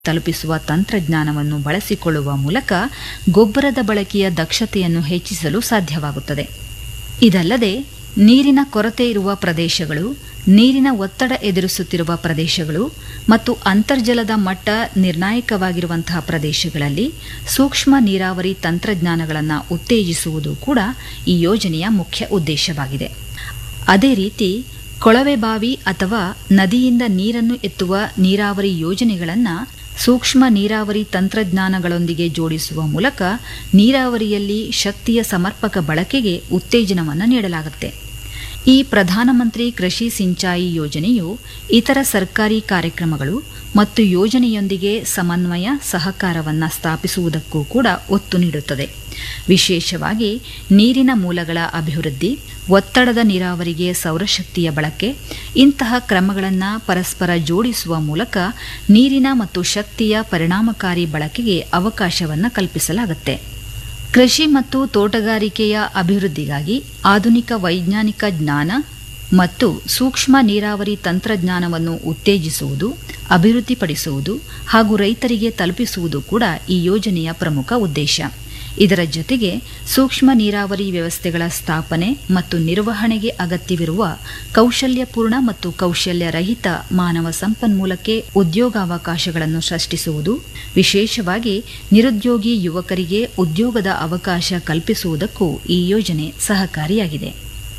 ತಲುಪಿಸುವ ತಂತ್ರಜ್ಞಾನವನ್ನು ಬಳಸಿಕೊಳ್ಳುವ ಮೂಲಕ ಗೊಬ್ಬರದ ಬಳಕೆಯ ದಕ್ಷತೆಯನ್ನು ಹೆಚ್ಚಿಸಲು ಸಾಧ್ಯವಾಗುತ್ತದೆ ಇದಲ್ಲದೆ ನೀರಿನ ಕೊರತೆ ಇರುವ ಪ್ರದೇಶಗಳು ನೀರಿನ ಒತ್ತಡ ಎದುರಿಸುತ್ತಿರುವ ಪ್ರದೇಶಗಳು ಮತ್ತು ಅಂತರ್ಜಲದ ಮಟ್ಟ ನಿರ್ಣಾಯಕವಾಗಿರುವಂತಹ ಪ್ರದೇಶಗಳಲ್ಲಿ ಸೂಕ್ಷ್ಮ ನೀರಾವರಿ ತಂತ್ರಜ್ಞಾನಗಳನ್ನು ಉತ್ತೇಜಿಸುವುದು ಕೂಡ ಈ ಯೋಜನೆಯ ಮುಖ್ಯ ಉದ್ದೇಶವಾಗಿದೆ ಅದೇ ರೀತಿ ಕೊಳವೆ ಬಾವಿ ಅಥವಾ ನದಿಯಿಂದ ನೀರನ್ನು ಎತ್ತುವ ನೀರಾವರಿ ಯೋಜನೆಗಳನ್ನು ಸೂಕ್ಷ್ಮ ನೀರಾವರಿ ತಂತ್ರಜ್ಞಾನಗಳೊಂದಿಗೆ ಜೋಡಿಸುವ ಮೂಲಕ ನೀರಾವರಿಯಲ್ಲಿ ಶಕ್ತಿಯ ಸಮರ್ಪಕ ಬಳಕೆಗೆ ಉತ್ತೇಜನವನ್ನು ನೀಡಲಾಗುತ್ತೆ ಈ ಪ್ರಧಾನಮಂತ್ರಿ ಕೃಷಿ ಸಿಂಚಾಯಿ ಯೋಜನೆಯು ಇತರ ಸರ್ಕಾರಿ ಕಾರ್ಯಕ್ರಮಗಳು ಮತ್ತು ಯೋಜನೆಯೊಂದಿಗೆ ಸಮನ್ವಯ ಸಹಕಾರವನ್ನು ಸ್ಥಾಪಿಸುವುದಕ್ಕೂ ಕೂಡ ಒತ್ತು ನೀಡುತ್ತದೆ ವಿಶೇಷವಾಗಿ ನೀರಿನ ಮೂಲಗಳ ಅಭಿವೃದ್ಧಿ ಒತ್ತಡದ ನೀರಾವರಿಗೆ ಸೌರಶಕ್ತಿಯ ಬಳಕೆ ಇಂತಹ ಕ್ರಮಗಳನ್ನು ಪರಸ್ಪರ ಜೋಡಿಸುವ ಮೂಲಕ ನೀರಿನ ಮತ್ತು ಶಕ್ತಿಯ ಪರಿಣಾಮಕಾರಿ ಬಳಕೆಗೆ ಅವಕಾಶವನ್ನು ಕಲ್ಪಿಸಲಾಗುತ್ತೆ ಕೃಷಿ ಮತ್ತು ತೋಟಗಾರಿಕೆಯ ಅಭಿವೃದ್ಧಿಗಾಗಿ ಆಧುನಿಕ ವೈಜ್ಞಾನಿಕ ಜ್ಞಾನ ಮತ್ತು ಸೂಕ್ಷ್ಮ ನೀರಾವರಿ ತಂತ್ರಜ್ಞಾನವನ್ನು ಉತ್ತೇಜಿಸುವುದು ಅಭಿವೃದ್ಧಿಪಡಿಸುವುದು ಹಾಗೂ ರೈತರಿಗೆ ತಲುಪಿಸುವುದು ಕೂಡ ಈ ಯೋಜನೆಯ ಪ್ರಮುಖ ಉದ್ದೇಶ ಇದರ ಜೊತೆಗೆ ಸೂಕ್ಷ್ಮ ನೀರಾವರಿ ವ್ಯವಸ್ಥೆಗಳ ಸ್ಥಾಪನೆ ಮತ್ತು ನಿರ್ವಹಣೆಗೆ ಅಗತ್ಯವಿರುವ ಕೌಶಲ್ಯಪೂರ್ಣ ಮತ್ತು ಕೌಶಲ್ಯರಹಿತ ಮಾನವ ಸಂಪನ್ಮೂಲಕ್ಕೆ ಉದ್ಯೋಗಾವಕಾಶಗಳನ್ನು ಸೃಷ್ಟಿಸುವುದು ವಿಶೇಷವಾಗಿ ನಿರುದ್ಯೋಗಿ ಯುವಕರಿಗೆ ಉದ್ಯೋಗದ ಅವಕಾಶ ಕಲ್ಪಿಸುವುದಕ್ಕೂ ಈ ಯೋಜನೆ ಸಹಕಾರಿಯಾಗಿದೆ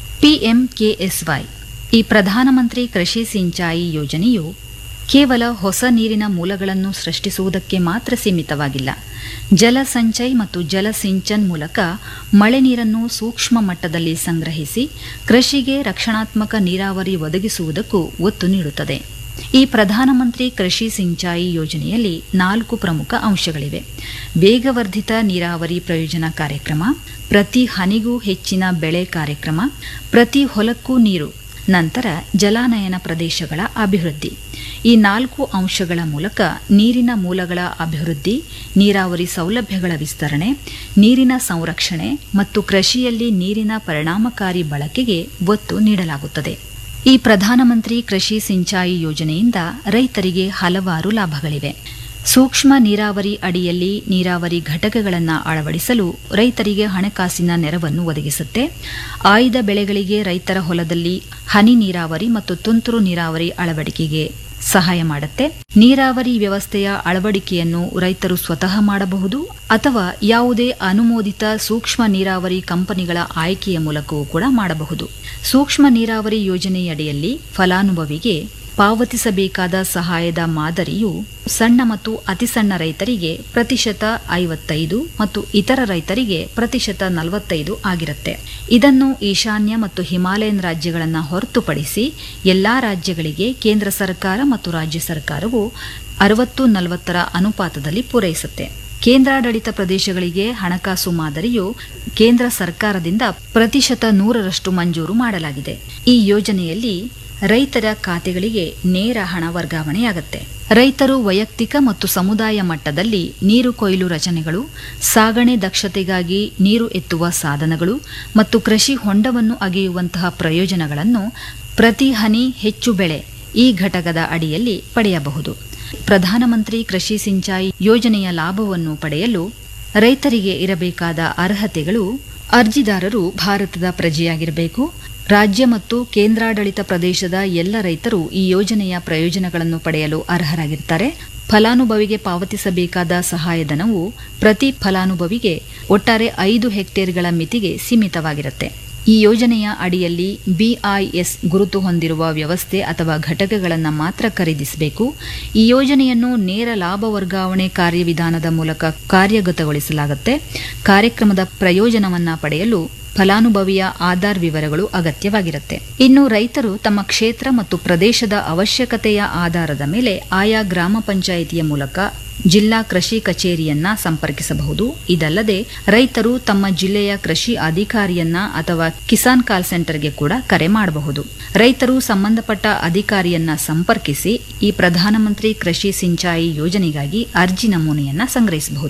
ಪಿಎಂಕೆಎಸ್ವೈ ಈ ಪ್ರಧಾನಮಂತ್ರಿ ಕೃಷಿ ಸಿಂಚಾಯಿ ಯೋಜನೆಯು ಕೇವಲ ಹೊಸ ನೀರಿನ ಮೂಲಗಳನ್ನು ಸೃಷ್ಟಿಸುವುದಕ್ಕೆ ಮಾತ್ರ ಸೀಮಿತವಾಗಿಲ್ಲ ಜಲ ಸಂಚಯ್ ಮತ್ತು ಜಲ ಸಿಂಚನ್ ಮೂಲಕ ಮಳೆ ನೀರನ್ನು ಸೂಕ್ಷ್ಮ ಮಟ್ಟದಲ್ಲಿ ಸಂಗ್ರಹಿಸಿ ಕೃಷಿಗೆ ರಕ್ಷಣಾತ್ಮಕ ನೀರಾವರಿ ಒದಗಿಸುವುದಕ್ಕೂ ಒತ್ತು ನೀಡುತ್ತದೆ ಈ ಪ್ರಧಾನಮಂತ್ರಿ ಕೃಷಿ ಸಿಂಚಾಯಿ ಯೋಜನೆಯಲ್ಲಿ ನಾಲ್ಕು ಪ್ರಮುಖ ಅಂಶಗಳಿವೆ ವೇಗವರ್ಧಿತ ನೀರಾವರಿ ಪ್ರಯೋಜನ ಕಾರ್ಯಕ್ರಮ ಪ್ರತಿ ಹನಿಗೂ ಹೆಚ್ಚಿನ ಬೆಳೆ ಕಾರ್ಯಕ್ರಮ ಪ್ರತಿ ಹೊಲಕ್ಕೂ ನೀರು ನಂತರ ಜಲಾನಯನ ಪ್ರದೇಶಗಳ ಅಭಿವೃದ್ಧಿ ಈ ನಾಲ್ಕು ಅಂಶಗಳ ಮೂಲಕ ನೀರಿನ ಮೂಲಗಳ ಅಭಿವೃದ್ಧಿ ನೀರಾವರಿ ಸೌಲಭ್ಯಗಳ ವಿಸ್ತರಣೆ ನೀರಿನ ಸಂರಕ್ಷಣೆ ಮತ್ತು ಕೃಷಿಯಲ್ಲಿ ನೀರಿನ ಪರಿಣಾಮಕಾರಿ ಬಳಕೆಗೆ ಒತ್ತು ನೀಡಲಾಗುತ್ತದೆ ಈ ಪ್ರಧಾನಮಂತ್ರಿ ಕೃಷಿ ಸಿಂಚಾಯಿ ಯೋಜನೆಯಿಂದ ರೈತರಿಗೆ ಹಲವಾರು ಲಾಭಗಳಿವೆ ಸೂಕ್ಷ್ಮ ನೀರಾವರಿ ಅಡಿಯಲ್ಲಿ ನೀರಾವರಿ ಘಟಕಗಳನ್ನು ಅಳವಡಿಸಲು ರೈತರಿಗೆ ಹಣಕಾಸಿನ ನೆರವನ್ನು ಒದಗಿಸುತ್ತೆ ಆಯ್ದ ಬೆಳೆಗಳಿಗೆ ರೈತರ ಹೊಲದಲ್ಲಿ ಹನಿ ನೀರಾವರಿ ಮತ್ತು ತುಂತುರು ನೀರಾವರಿ ಅಳವಡಿಕೆಗೆ ಸಹಾಯ ಮಾಡುತ್ತೆ ನೀರಾವರಿ ವ್ಯವಸ್ಥೆಯ ಅಳವಡಿಕೆಯನ್ನು ರೈತರು ಸ್ವತಃ ಮಾಡಬಹುದು ಅಥವಾ ಯಾವುದೇ ಅನುಮೋದಿತ ಸೂಕ್ಷ್ಮ ನೀರಾವರಿ ಕಂಪನಿಗಳ ಆಯ್ಕೆಯ ಮೂಲಕವೂ ಕೂಡ ಮಾಡಬಹುದು ಸೂಕ್ಷ್ಮ ನೀರಾವರಿ ಯೋಜನೆಯಡಿಯಲ್ಲಿ ಫಲಾನುಭವಿಗೆ ಪಾವತಿಸಬೇಕಾದ ಸಹಾಯದ ಮಾದರಿಯು ಸಣ್ಣ ಮತ್ತು ಅತಿಸಣ್ಣ ರೈತರಿಗೆ ಪ್ರತಿಶತ ಐವತ್ತೈದು ಮತ್ತು ಇತರ ರೈತರಿಗೆ ಪ್ರತಿಶತ ನಲವತ್ತೈದು ಆಗಿರುತ್ತೆ ಇದನ್ನು ಈಶಾನ್ಯ ಮತ್ತು ಹಿಮಾಲಯನ್ ರಾಜ್ಯಗಳನ್ನು ಹೊರತುಪಡಿಸಿ ಎಲ್ಲಾ ರಾಜ್ಯಗಳಿಗೆ ಕೇಂದ್ರ ಸರ್ಕಾರ ಮತ್ತು ರಾಜ್ಯ ಸರ್ಕಾರವು ಅರವತ್ತು ನಲವತ್ತರ ಅನುಪಾತದಲ್ಲಿ ಪೂರೈಸುತ್ತೆ ಕೇಂದ್ರಾಡಳಿತ ಪ್ರದೇಶಗಳಿಗೆ ಹಣಕಾಸು ಮಾದರಿಯು ಕೇಂದ್ರ ಸರ್ಕಾರದಿಂದ ಪ್ರತಿಶತ ನೂರರಷ್ಟು ಮಂಜೂರು ಮಾಡಲಾಗಿದೆ ಈ ಯೋಜನೆಯಲ್ಲಿ ರೈತರ ಖಾತೆಗಳಿಗೆ ನೇರ ಹಣ ವರ್ಗಾವಣೆಯಾಗುತ್ತೆ ರೈತರು ವೈಯಕ್ತಿಕ ಮತ್ತು ಸಮುದಾಯ ಮಟ್ಟದಲ್ಲಿ ನೀರು ಕೊಯ್ಲು ರಚನೆಗಳು ಸಾಗಣೆ ದಕ್ಷತೆಗಾಗಿ ನೀರು ಎತ್ತುವ ಸಾಧನಗಳು ಮತ್ತು ಕೃಷಿ ಹೊಂಡವನ್ನು ಅಗೆಯುವಂತಹ ಪ್ರಯೋಜನಗಳನ್ನು ಪ್ರತಿ ಹನಿ ಹೆಚ್ಚು ಬೆಳೆ ಈ ಘಟಕದ ಅಡಿಯಲ್ಲಿ ಪಡೆಯಬಹುದು ಪ್ರಧಾನಮಂತ್ರಿ ಕೃಷಿ ಸಿಂಚಾಯಿ ಯೋಜನೆಯ ಲಾಭವನ್ನು ಪಡೆಯಲು ರೈತರಿಗೆ ಇರಬೇಕಾದ ಅರ್ಹತೆಗಳು ಅರ್ಜಿದಾರರು ಭಾರತದ ಪ್ರಜೆಯಾಗಿರಬೇಕು ರಾಜ್ಯ ಮತ್ತು ಕೇಂದ್ರಾಡಳಿತ ಪ್ರದೇಶದ ಎಲ್ಲ ರೈತರು ಈ ಯೋಜನೆಯ ಪ್ರಯೋಜನಗಳನ್ನು ಪಡೆಯಲು ಅರ್ಹರಾಗಿರ್ತಾರೆ ಫಲಾನುಭವಿಗೆ ಪಾವತಿಸಬೇಕಾದ ಸಹಾಯಧನವು ಪ್ರತಿ ಫಲಾನುಭವಿಗೆ ಒಟ್ಟಾರೆ ಐದು ಹೆಕ್ಟೇರ್ಗಳ ಮಿತಿಗೆ ಸೀಮಿತವಾಗಿರುತ್ತೆ ಈ ಯೋಜನೆಯ ಅಡಿಯಲ್ಲಿ ಬಿಐಎಸ್ ಗುರುತು ಹೊಂದಿರುವ ವ್ಯವಸ್ಥೆ ಅಥವಾ ಘಟಕಗಳನ್ನು ಮಾತ್ರ ಖರೀದಿಸಬೇಕು ಈ ಯೋಜನೆಯನ್ನು ನೇರ ಲಾಭ ವರ್ಗಾವಣೆ ಕಾರ್ಯವಿಧಾನದ ಮೂಲಕ ಕಾರ್ಯಗತಗೊಳಿಸಲಾಗುತ್ತೆ ಕಾರ್ಯಕ್ರಮದ ಪ್ರಯೋಜನವನ್ನ ಪಡೆಯಲು ಫಲಾನುಭವಿಯ ಆಧಾರ್ ವಿವರಗಳು ಅಗತ್ಯವಾಗಿರುತ್ತೆ ಇನ್ನು ರೈತರು ತಮ್ಮ ಕ್ಷೇತ್ರ ಮತ್ತು ಪ್ರದೇಶದ ಅವಶ್ಯಕತೆಯ ಆಧಾರದ ಮೇಲೆ ಆಯಾ ಗ್ರಾಮ ಪಂಚಾಯಿತಿಯ ಮೂಲಕ ಜಿಲ್ಲಾ ಕೃಷಿ ಕಚೇರಿಯನ್ನ ಸಂಪರ್ಕಿಸಬಹುದು ಇದಲ್ಲದೆ ರೈತರು ತಮ್ಮ ಜಿಲ್ಲೆಯ ಕೃಷಿ ಅಧಿಕಾರಿಯನ್ನ ಅಥವಾ ಕಿಸಾನ್ ಕಾಲ್ ಸೆಂಟರ್ಗೆ ಕೂಡ ಕರೆ ಮಾಡಬಹುದು ರೈತರು ಸಂಬಂಧಪಟ್ಟ ಅಧಿಕಾರಿಯನ್ನ ಸಂಪರ್ಕಿಸಿ ಈ ಪ್ರಧಾನಮಂತ್ರಿ ಕೃಷಿ ಸಿಂಚಾಯಿ ಯೋಜನೆಗಾಗಿ ಅರ್ಜಿ ನಮೂನೆಯನ್ನ ಸಂಗ್ರಹಿಸಬಹುದು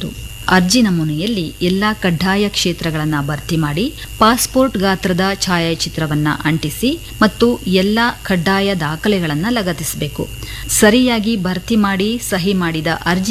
ಅರ್ಜಿ ನಮೂನೆಯಲ್ಲಿ ಎಲ್ಲ ಕಡ್ಡಾಯ ಕ್ಷೇತ್ರಗಳನ್ನು ಭರ್ತಿ ಮಾಡಿ ಪಾಸ್ಪೋರ್ಟ್ ಗಾತ್ರದ ಛಾಯಾಚಿತ್ರವನ್ನ ಅಂಟಿಸಿ ಮತ್ತು ಎಲ್ಲ ಕಡ್ಡಾಯ ದಾಖಲೆಗಳನ್ನು ಲಗತ್ತಿಸಬೇಕು ಸರಿಯಾಗಿ ಭರ್ತಿ ಮಾಡಿ ಸಹಿ ಮಾಡಿದ ಅರ್ಜಿ